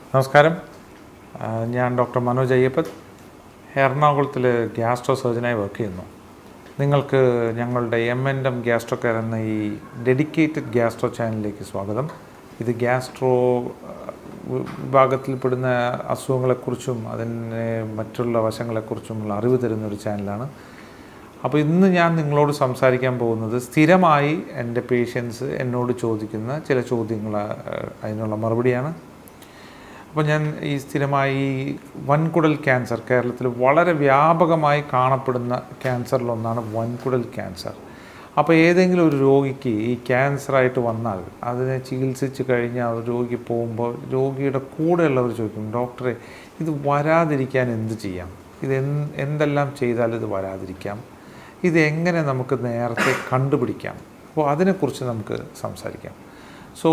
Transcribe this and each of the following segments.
നമസ്കാരം ആ, ഞാൻ ഡോക്ടർ മനോജ് അയ്യപ്പൻ എറണാകുളത്തിൽ ഗ്യാസ്ട്രോ സർജനായി വർക്ക് ചെയ്യുന്നു നിങ്ങൾക്ക് ഞങ്ങളുടെ M N M gastro care എന്ന ഈ ഡെഡിക്കേറ്റഡ് ഗ്യാസ്ട്രോ ചാനലിലേക്ക് സ്വാഗതം ഇത് ഗ്യാസ്ട്രോ ആ, വി- വിഭാഗത്തിൽപ്പെടുന്ന അസുഖങ്ങളെക്കുറിച്ചും അതിന് മറ്റുള്ള വശങ്ങളെക്കുറിച്ചുമുള്ള അറിവ് തരുന്ന ഒരു ചാനലാണ് അപ്പോൾ ഇന്ന് ഞാൻ നിങ്ങളോട് സംസാരിക്കാൻ പോകുന്നത് സ്ഥിരമായി എൻ്റെ പേഷ്യൻസ് എന്നോട് ചോദിക്കുന്ന ചില ചോദ്യങ്ങൾ ആ, അതിനുള്ള മറുപടിയാണ് അപ്പോൾ ഞാൻ ഈ സ്ഥിരമായി ഈ വൻകുടൽ ക്യാൻസർ കേരളത്തിൽ വളരെ വ്യാപകമായി കാണപ്പെടുന്ന ക്യാൻസറിലൊന്നാണ് വൻകുടൽ ക്യാൻസർ അപ്പോൾ ഏതെങ്കിലും ഒരു രോഗിക്ക് ഈ ക്യാൻസറായിട്ട് വന്നാൽ അതിനെ ചികിത്സിച്ച് കഴിഞ്ഞ് ആ രോഗി പോകുമ്പോൾ രോഗിയുടെ കൂടെയുള്ളവർ ചോദിക്കും ഡോക്ടറെ ഇത് വരാതിരിക്കാൻ എന്ത് ചെയ്യാം ഇത് എന്ത് എന്തെല്ലാം ചെയ്താൽ ഇത് വരാതിരിക്കാം ഇത് എങ്ങനെ നമുക്ക് നേരത്തെ കണ്ടുപിടിക്കാം അപ്പോൾ അതിനെക്കുറിച്ച് നമുക്ക് സംസാരിക്കാം സോ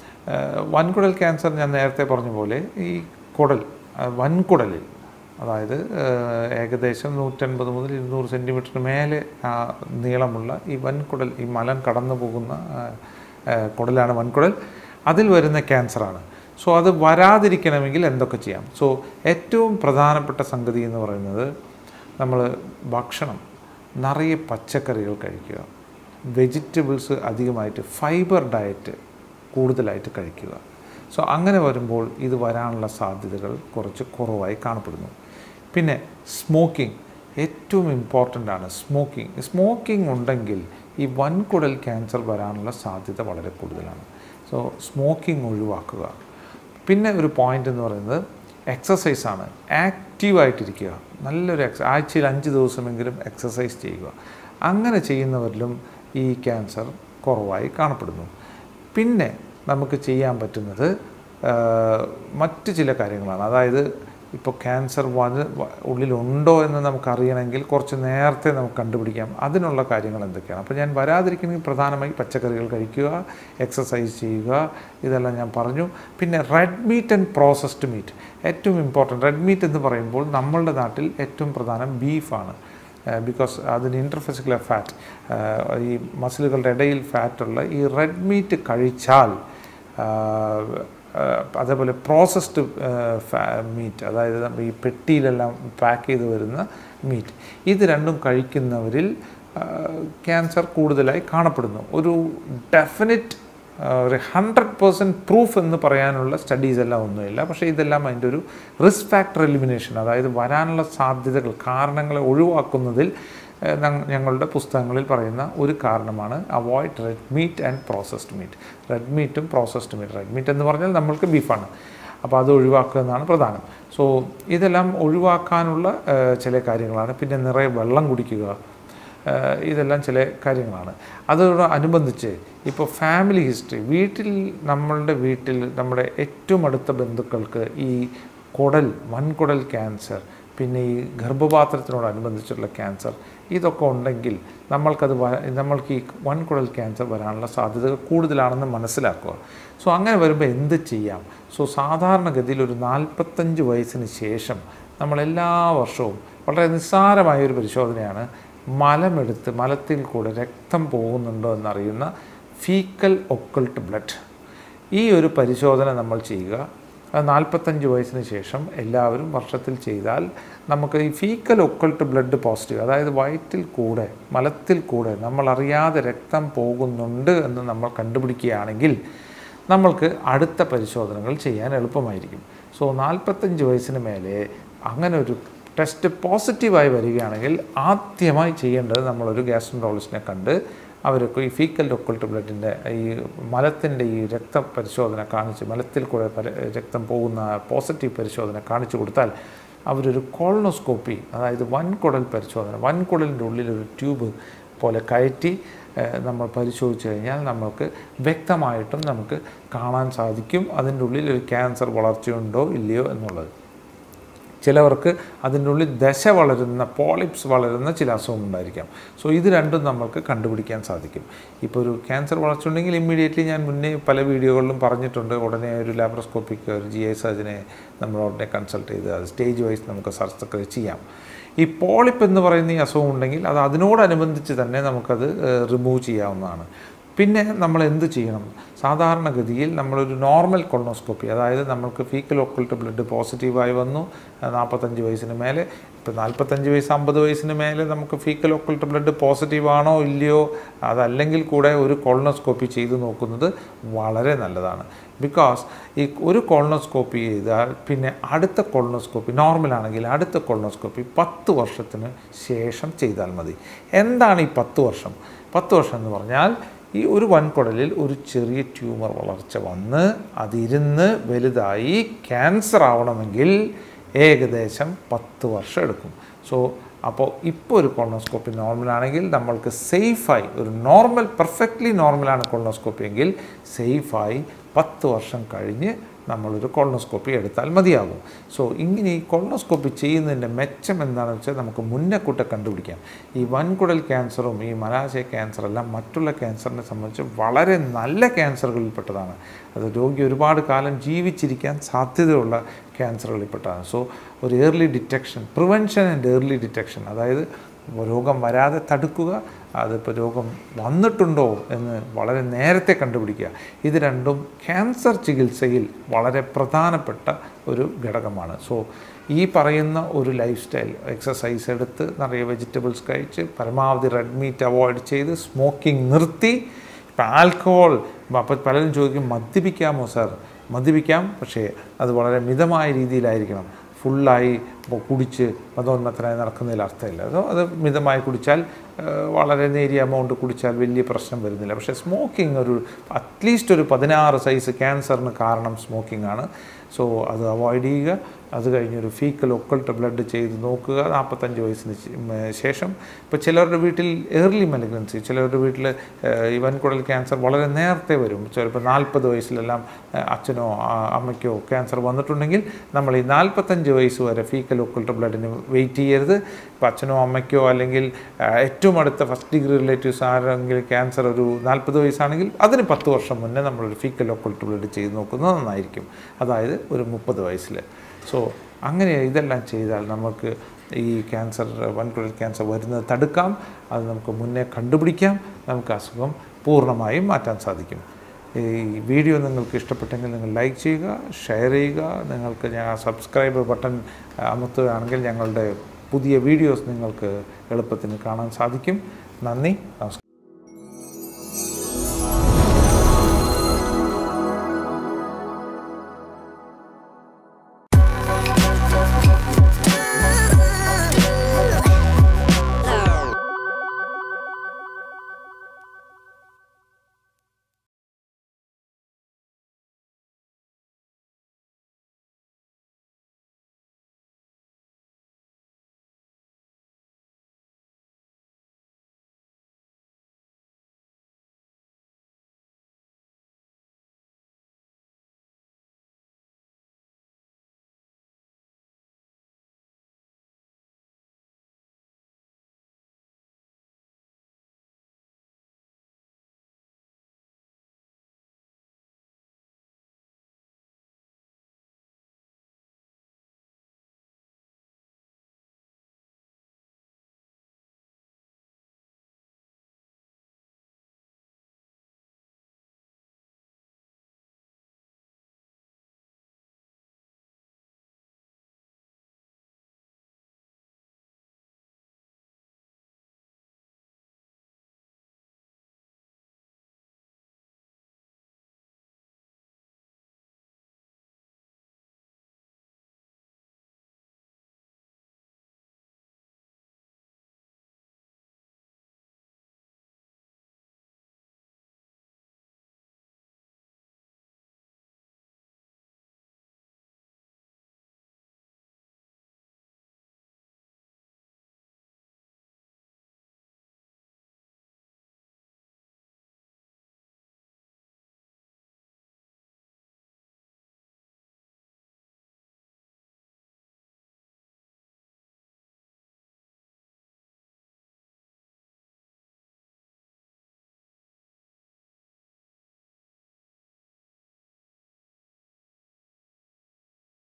ഏഹ് വൻകുടൽ ക്യാൻസർ ഞാൻ നേരത്തെ പറഞ്ഞ പോലെ ഈ കുടൽ ആ വൻകുടലിൽ അതായത് ഏഹ് ഏകദേശം നൂറ്റൻപത് മുതൽ ഇരുന്നൂറ് സെൻറ്റിമീറ്ററിന് മേലെ ആ നീളമുള്ള ഈ വൻകുടൽ ഈ മലം കടന്നു പോകുന്ന ആ, ഏഹ് കുടലാണ് വൻകുടൽ അതിൽ വരുന്ന ക്യാൻസറാണ് സോ അത് വരാതിരിക്കണമെങ്കിൽ എന്തൊക്കെ ചെയ്യാം സോ ഏറ്റവും പ്രധാനപ്പെട്ട സംഗതി എന്ന് പറയുന്നത് നമ്മൾ ഭക്ഷണം നിറയെ പച്ചക്കറികൾ കഴിക്കുക വെജിറ്റബിൾസ് അധികമായിട്ട് ഫൈബർ ഡയറ്റ് കൂടുതലായിട്ട് കഴിക്കുക സോ അങ്ങനെ വരുമ്പോൾ ഇത് വരാനുള്ള സാധ്യതകൾ കുറച്ച് കുറവായി കാണപ്പെടുന്നു പിന്നെ സ്മോക്കിംഗ് ഏറ്റവും ഇമ്പോർട്ടൻ്റ് ആണ് സ്മോക്കിംഗ് സ്മോക്കിംഗ് ഉണ്ടെങ്കിൽ ഈ വൻകുടൽ ക്യാൻസർ വരാനുള്ള സാധ്യത വളരെ കൂടുതലാണ് സോ സ്മോക്കിംഗ് ഒഴിവാക്കുക പിന്നെ ഒരു പോയിന്റ് എന്ന് പറയുന്നത് എക്സസൈസ് ആണ് ആക്റ്റീവായിട്ടിരിക്കുക നല്ലൊരു എക്സ ആഴ്ചയിൽ അഞ്ച് ദിവസമെങ്കിലും എക്സസൈസ് ചെയ്യുക അങ്ങനെ ചെയ്യുന്നവരിലും ഈ ക്യാൻസർ കുറവായി കാണപ്പെടുന്നു പിന്നെ നമുക്ക് ചെയ്യാൻ പറ്റുന്നത് ആ, മറ്റ് ചില കാര്യങ്ങളാണ് അതായത് ഇപ്പോൾ ക്യാൻസർ വന് വ- ഉള്ളിലുണ്ടോ എന്ന് നമുക്കറിയണമെങ്കിൽ കുറച്ച് നേരത്തെ നമുക്ക് കണ്ടുപിടിക്കാം അതിനുള്ള കാര്യങ്ങൾ എന്തൊക്കെയാണ് അപ്പോൾ ഞാൻ വരാതിരിക്കണമെങ്കിൽ പ്രധാനമായി പച്ചക്കറികൾ കഴിക്കുക എക്സസൈസ് ചെയ്യുക ഇതെല്ലാം ഞാൻ പറഞ്ഞു പിന്നെ red meat and processed meat ഏറ്റവും ഇമ്പോർട്ടൻറ്റ് റെഡ് മീറ്റ് എന്ന് പറയുമ്പോൾ നമ്മളുടെ നാട്ടിൽ ഏറ്റവും പ്രധാനം ബീഫാണ് ബിക്കോസ് അതിന് ഇൻ്റർഫെസിക്കുലർ ഫാറ്റ് ഈ മസിലുകളുടെ ഇടയിൽ ഫാറ്റുള്ള ഈ റെഡ് മീറ്റ് കഴിച്ചാൽ ആഹ്, ആഹ്, അതേപോലെ പ്രോസസ്ഡ് മീറ്റ് അതായത് നമ്മ ഈ പെട്ടിയിലെല്ലാം പാക്ക് ചെയ്ത് വരുന്ന മീറ്റ് ഇത് രണ്ടും കഴിക്കുന്നവരിൽ ക്യാൻസർ കൂടുതലായി കാണപ്പെടുന്നു ഒരു ഡെഫിനിറ്റ് ഒരു ഹൺഡ്രഡ് പേഴ്സൻറ്റ് പ്രൂഫ് എന്ന് പറയാനുള്ള സ്റ്റഡീസ് എല്ലാം ഒന്നുമില്ല പക്ഷേ ഇതെല്ലാം അതിൻ്റെ ഒരു റിസ്ക് ഫാക്ടർ എലിമിനേഷൻ അതായത് വരാനുള്ള സാധ്യതകൾ കാരണങ്ങളെ ഒഴിവാക്കുന്നതിൽ ഏഹ്, ഞങ്ങ- ഞങ്ങളുടെ പുസ്തകങ്ങളിൽ പറയുന്ന ഒരു കാരണമാണ് avoid red meat and processed meat red മീറ്റും പ്രോസസ്ഡ് മീറ്റ് റെഡ് മീറ്റ് എന്ന് പറഞ്ഞാൽ നമ്മൾക്ക് ബീഫാണ് അപ്പോൾ അത് ഒഴിവാക്കുക എന്നാണ് പ്രധാനം സോ ഇതെല്ലാം ഒഴിവാക്കാനുള്ള ഏഹ്, ചില കാര്യങ്ങളാണ് പിന്നെ നിറയെ വെള്ളം കുടിക്കുക ഏഹ് ഇതെല്ലാം ചില കാര്യങ്ങളാണ് അതോട് അനുബന്ധിച്ച് ഇപ്പോൾ ഫാമിലി ഹിസ്റ്ററി വീട്ടിൽ നമ്മളുടെ വീട്ടിൽ നമ്മുടെ ഏറ്റവും അടുത്ത ബന്ധുക്കൾക്ക് ഈ കുടൽ വൻകുടൽ ക്യാൻസർ പിന്നെ ഈ ഗർഭപാത്രത്തിനോടനുബന്ധിച്ചുള്ള ക്യാൻസർ ഇതൊക്കെ ഉണ്ടെങ്കിൽ നമ്മൾക്കത് വ- നമ്മൾക്ക് ഈ വൻകുടൽ ക്യാൻസർ വരാനുള്ള സാധ്യതകൾ കൂടുതലാണെന്ന് മനസ്സിലാക്കുക സോ അങ്ങനെ വരുമ്പോൾ എന്ത് ചെയ്യാം സോ സാധാരണഗതിയിൽ ഒരു നാൽപ്പത്തഞ്ച് വയസ്സിന് ശേഷം നമ്മൾ എല്ലാ വർഷവും വളരെ നിസ്സാരമായ ഒരു പരിശോധനയാണ് മലമെടുത്ത് മലത്തിൽ കൂടെ രക്തം പോകുന്നുണ്ടോ എന്നറിയുന്ന ഫീക്കൽ ഒക്കൾട്ട് ബ്ലഡ് ഈ ഒരു പരിശോധന നമ്മൾ ചെയ്യുക അത് നാൽപ്പത്തഞ്ച് വയസ്സിന് ശേഷം എല്ലാവരും വർഷത്തിൽ ചെയ്താൽ നമുക്ക് ഈ ഫീക്കൽ ഒക്കൾട്ട് ബ്ലഡ് പോസിറ്റീവ് അതായത് വയറ്റിൽ കൂടെ മലത്തിൽ കൂടെ നമ്മൾ അറിയാതെ രക്തം പോകുന്നുണ്ട് എന്ന് നമ്മൾ കണ്ടുപിടിക്കുകയാണെങ്കിൽ നമ്മൾക്ക് അടുത്ത പരിശോധനകൾ ചെയ്യാൻ എളുപ്പമായിരിക്കും സോ നാൽപ്പത്തഞ്ച് വയസ്സിന് മേലെ അങ്ങനെ ഒരു ടെസ്റ്റ് പോസിറ്റീവായി വരികയാണെങ്കിൽ ആദ്യമായി ചെയ്യേണ്ടത് നമ്മളൊരു ഗ്യാസ്ട്രോളജിസ്റ്റിനെ കണ്ട് അവർക്ക് ഈ ഫീക്കൽ ഒക്കൾട്ട് ബ്ലഡിൻ്റെ ഈ മലത്തിൻ്റെ ഈ രക്ത പരിശോധന കാണിച്ച് മലത്തിൽ കൂടെ പര- രക്തം പോകുന്ന പോസിറ്റീവ് പരിശോധന കാണിച്ചു കൊടുത്താൽ അവരൊരു കോളനോസ്കോപ്പി അതായത് വൻകുടൽ പരിശോധന വൻകുടലിൻ്റെ ഉള്ളിൽ ഒരു ട്യൂബ് പോലെ കയറ്റി ഏഹ്, നമ്മൾ പരിശോധിച്ച് കഴിഞ്ഞാൽ നമുക്ക് വ്യക്തമായിട്ടും നമുക്ക് കാണാൻ സാധിക്കും അതിൻ്റെ ഉള്ളിൽ ഒരു ക്യാൻസർ വളർച്ചയുണ്ടോ ഇല്ലയോ എന്നുള്ളത് ചിലവർക്ക് അതിൻ്റെ ഉള്ളിൽ ദശ വളരുന്ന പോളിപ്സ് വളരുന്ന ചില അസുഖം ഉണ്ടായിരിക്കാം സോ ഇത് രണ്ടും നമ്മൾക്ക് കണ്ടുപിടിക്കാൻ സാധിക്കും ഇപ്പോൾ ഒരു ക്യാൻസർ വളർച്ചയുണ്ടെങ്കിൽ ഇമ്മീഡിയറ്റ്ലി ഞാൻ മുന്നേ പല വീഡിയോകളിലും പറഞ്ഞിട്ടുണ്ട് ഉടനെ ഒരു ലാപ്രോസ്കോപ്പിക്ക് ഒരു ജി ഐ സർജനെ നമ്മൾ ഉടനെ കൺസൾട്ട് ചെയ്ത് അത് സ്റ്റേജ് വൈസ് നമുക്ക് ശസ്ത്രക്രിയ ചെയ്യാം ഈ പോളിപ്പ് എന്ന് പറയുന്ന ഈ അസുഖം ഉണ്ടെങ്കിൽ അത് അതിനോടനുബന്ധിച്ച് തന്നെ നമുക്കത് റിമൂവ് ചെയ്യാവുന്നതാണ് പിന്നെ നമ്മൾ എന്ത് ചെയ്യണം സാധാരണഗതിയിൽ നമ്മളൊരു നോർമൽ കൊളോണോസ്കോപ്പി അതായത് നമ്മൾക്ക് ഫീക്കൽ ഒക്കൾട്ട് ബ്ലഡ് പോസിറ്റീവായി വന്നു നാൽപ്പത്തഞ്ച് വയസ്സിന് മേലെ ഇപ്പോൾ നാൽപ്പത്തഞ്ച് വയസ്സ് അമ്പത് വയസ്സിന് മേലെ നമുക്ക് ഫീക്കൽ ഒക്കൾട്ട് ബ്ലഡ് പോസിറ്റീവ് ആണോ ഇല്ലയോ അതല്ലെങ്കിൽ കൂടെ ഒരു കൊളോണോസ്കോപ്പി ചെയ്ത് നോക്കുന്നത് വളരെ നല്ലതാണ് ബിക്കോസ് ഈ ഒരു കൊളോണോസ്കോപ്പി ചെയ്താൽ പിന്നെ അടുത്ത കൊളോണോസ്കോപ്പി നോർമലാണെങ്കിൽ അടുത്ത കൊളോണോസ്കോപ്പി പത്ത് വർഷത്തിന് ശേഷം ചെയ്താൽ മതി എന്താണ് ഈ പത്ത് വർഷം പത്ത് വർഷം എന്ന് പറഞ്ഞാൽ ഈ ഒരു വൻകുടലിൽ ഒരു ചെറിയ ട്യൂമർ വളർച്ച വന്ന് അതിരുന്ന് വലുതായി ക്യാൻസർ ആവണമെങ്കിൽ ഏകദേശം പത്ത് വർഷം എടുക്കും സോ അപ്പോൾ ഇപ്പോൾ ഒരു കൊളോണോസ്കോപ്പി നോർമലാണെങ്കിൽ നമ്മൾക്ക് സേഫായി ഒരു നോർമൽ പെർഫെക്റ്റ്ലി നോർമലാണ് കൊളോണോസ്കോപ്പി എങ്കിൽ സേഫായി പത്ത് വർഷം കഴിഞ്ഞ് നമ്മളൊരു കൊളോണോസ്കോപ്പി എടുത്താൽ മതിയാകും സോ ഇങ്ങനെ ഈ കൊളോണോസ്കോപ്പി ചെയ്യുന്നതിൻ്റെ മെച്ചം എന്താണെന്ന് വെച്ചാൽ നമുക്ക് മുന്നേ കൂട്ട കണ്ടുപിടിക്കാം ഈ വൻകുടൽ ക്യാൻസറും ഈ മലാശയ ക്യാൻസറെല്ലാം മറ്റുള്ള ക്യാൻസറിനെ സംബന്ധിച്ച് വളരെ നല്ല ക്യാൻസറുകളിൽപ്പെട്ടതാണ് അത് രോഗി ഒരുപാട് കാലം ജീവിച്ചിരിക്കാൻ സാധ്യതയുള്ള ക്യാൻസറുകളിൽപ്പെട്ടതാണ് സോ ഒരു early detection prevention and early detection അതായത് രോഗം വരാതെ തടുക്കുക അതിപ്പോൾ രോഗം വന്നിട്ടുണ്ടോ എന്ന് വളരെ നേരത്തെ കണ്ടുപിടിക്കുക ഇത് രണ്ടും ക്യാൻസർ ചികിത്സയിൽ വളരെ പ്രധാനപ്പെട്ട ഒരു ഘടകമാണ് സോ ഈ പറയുന്ന ഒരു ലൈഫ് സ്റ്റൈൽ എക്സസൈസ് എടുത്ത് നിറയെ വെജിറ്റബിൾസ് കഴിച്ച് പരമാവധി റെഡ് മീറ്റ് അവോയ്ഡ് ചെയ്ത് സ്മോക്കിംഗ് നിർത്തി ഇപ്പം ആൽക്കഹോൾ അപ്പോൾ പലരും ചോദിക്കും മദ്യപിക്കാമോ സാർ മദ്യപിക്കാം പക്ഷേ അത് വളരെ മിതമായ രീതിയിലായിരിക്കണം ഫുള്ളായി ഇപ്പോൾ കുടിച്ച് മതോന്മത്തനായി നടക്കുന്നതിൽ അർത്ഥമില്ല അതോ അത് മിതമായി കുടിച്ചാൽ ഏഹ്, വളരെ നേരിയ എമൗണ്ട് കുടിച്ചാൽ വലിയ പ്രശ്നം വരുന്നില്ല പക്ഷേ സ്മോക്കിംഗ് ഒരു അറ്റ്ലീസ്റ്റ് ഒരു പതിനാറ് സൈസ് ക്യാൻസറിന് കാരണം സ്മോക്കിംഗ് ആണ് സോ അത് അവോയ്ഡ് ചെയ്യുക അത് കഴിഞ്ഞൊരു ഫീക്കൽ ഒക്കൾട്ട് ബ്ലഡ് ചെയ്ത് നോക്കുക നാൽപ്പത്തഞ്ച് വയസ്സിന് ശേ- ഉം, ശേഷം ഇപ്പോൾ ചിലവരുടെ വീട്ടിൽ ഏർലി മലിഗ്നൻസി ചിലവരുടെ വീട്ടിൽ ഏഹ്, ഈ വൻകുടൽ ക്യാൻസർ വളരെ നേരത്തെ വരും ചിലപ്പോൾ നാൽപ്പത് വയസ്സിലെല്ലാം ഏഹ്, അച്ഛനോ ആ, അമ്മയ്ക്കോ ക്യാൻസർ വന്നിട്ടുണ്ടെങ്കിൽ നമ്മൾ ഈ നാൽപ്പത്തഞ്ച് വയസ്സ് വരെ ഫീക്കൽ ഒക്കൾട്ട് ബ്ലഡിന് വെയിറ്റ് ചെയ്യരുത് ഇപ്പോൾ അച്ഛനോ അമ്മയ്ക്കോ അല്ലെങ്കിൽ ആ, ഏറ്റവും അടുത്ത ഫസ്റ്റ് ഡിഗ്രി റിലേറ്റീവ്സ് ആരെങ്കിലും ക്യാൻസർ ഒരു നാൽപ്പത് വയസ്സാണെങ്കിൽ അതിന് പത്ത് വർഷം മുന്നേ നമ്മളൊരു ഫീക്കൽ ഒക്കൾട്ട് ബ്ലഡ് ചെയ്ത് നോക്കുന്നത് നന്നായിരിക്കും അതായത് ഒരു മുപ്പത് വയസ്സിൽ സോ അങ്ങനെ ഇതെല്ലാം ചെയ്താൽ നമുക്ക് ഈ ക്യാൻസർ വൻകുഴൽ ക്യാൻസർ വരുന്നത് തടുക്കാം അത് നമുക്ക് മുന്നേ കണ്ടുപിടിക്കാം നമുക്ക് അസുഖം പൂർണ്ണമായും മാറ്റാൻ സാധിക്കും ഈ വീഡിയോ നിങ്ങൾക്ക് ഇഷ്ടപ്പെട്ടെങ്കിൽ നിങ്ങൾ ലൈക്ക് ചെയ്യുക ഷെയർ ചെയ്യുക നിങ്ങൾക്ക് ഞാൻ സബ്സ്ക്രൈബ് ബട്ടൺ അമർത്തുകയാണെങ്കിൽ ഞങ്ങളുടെ പുതിയ വീഡിയോസ് നിങ്ങൾക്ക് എളുപ്പത്തിന് കാണാൻ സാധിക്കും നന്ദി നമസ്കാരം